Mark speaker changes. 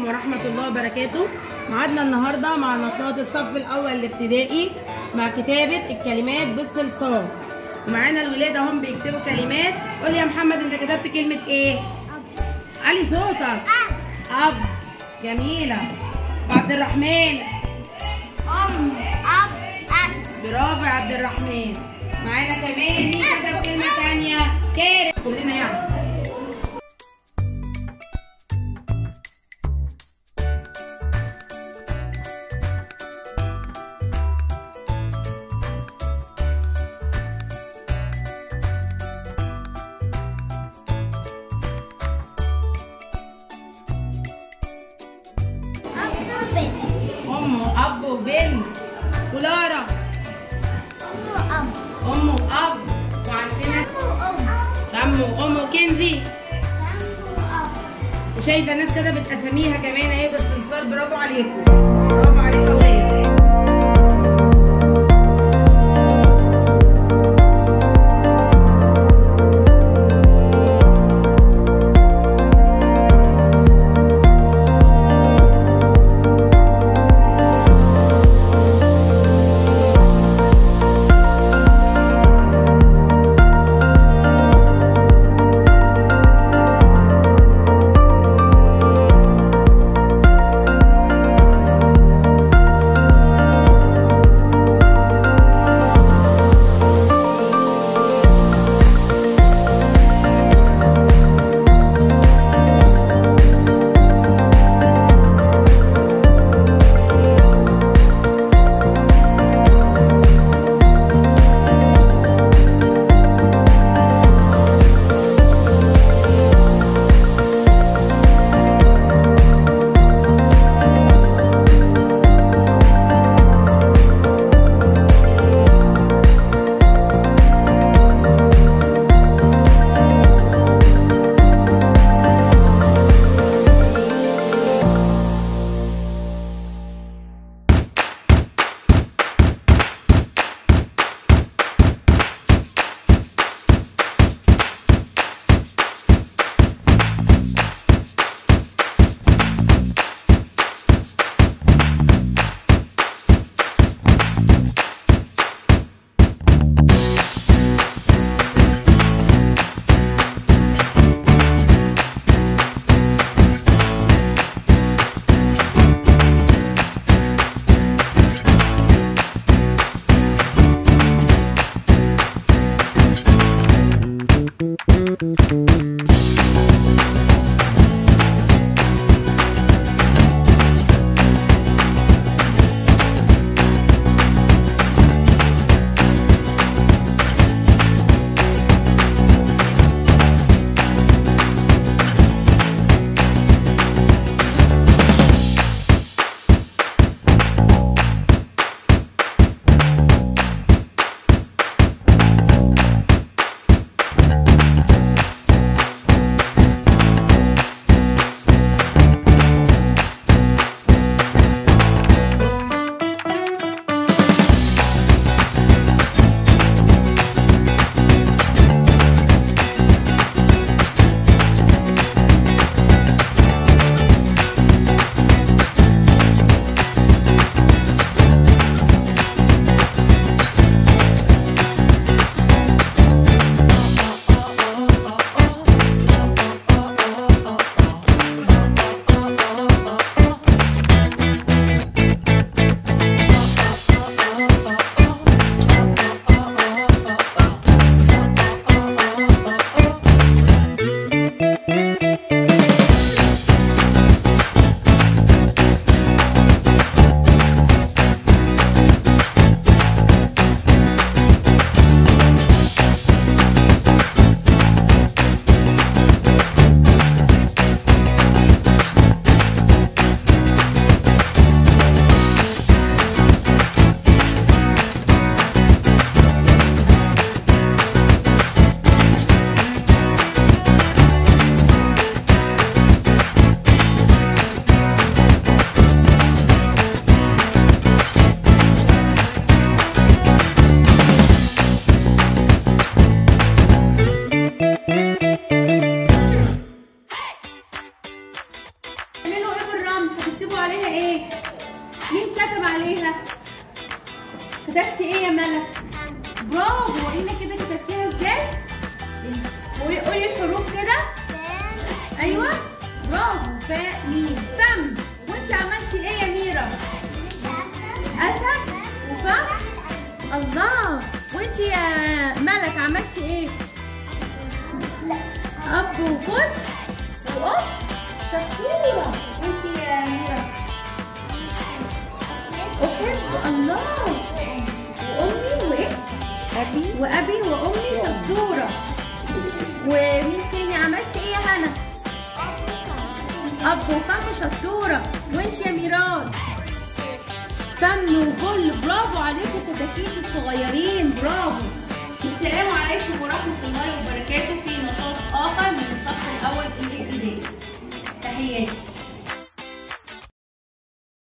Speaker 1: عليكم ورحمة الله وبركاته معادنا النهاردة مع نشاط الصف الأول الابتدائي مع كتابة الكلمات بالصلصال ومعانا الولاد اهم بيكتبوا كلمات قول يا محمد انت كتبت كلمة ايه؟ علي صوتك أب جميلة وعبد الرحمن
Speaker 2: أم أب أب
Speaker 1: برافو يا عبد الرحمن معانا كمان مين كتب كلمة تانية؟ كارم كلنا يعني
Speaker 2: أم بنت
Speaker 1: أم وأب وبنت ولارا
Speaker 2: أم أب
Speaker 1: أم وأب وعندنا
Speaker 2: أم
Speaker 1: سم وأم وكنزي
Speaker 2: أم أب
Speaker 1: وشايفة ناس كتبت أساميها كمان أهي بالصلصال برافو عليكم برافو عليكم يا ولاد
Speaker 3: ايوه برافو فاء ميم فم وانت عملتي ايه يا ميرا اسد وفم الله وانت يا ملك عملتي ايه اب وفل وام شطوره وانت يا ميرا احب الله وامي وايه
Speaker 4: أبي
Speaker 3: وابي وامي شطوره ومين تاني عملتي ايه يا هنا اب وفم شطوره وانت يا ميران فم وكل برافو عليكم كتاكيت الصغيرين برافو بس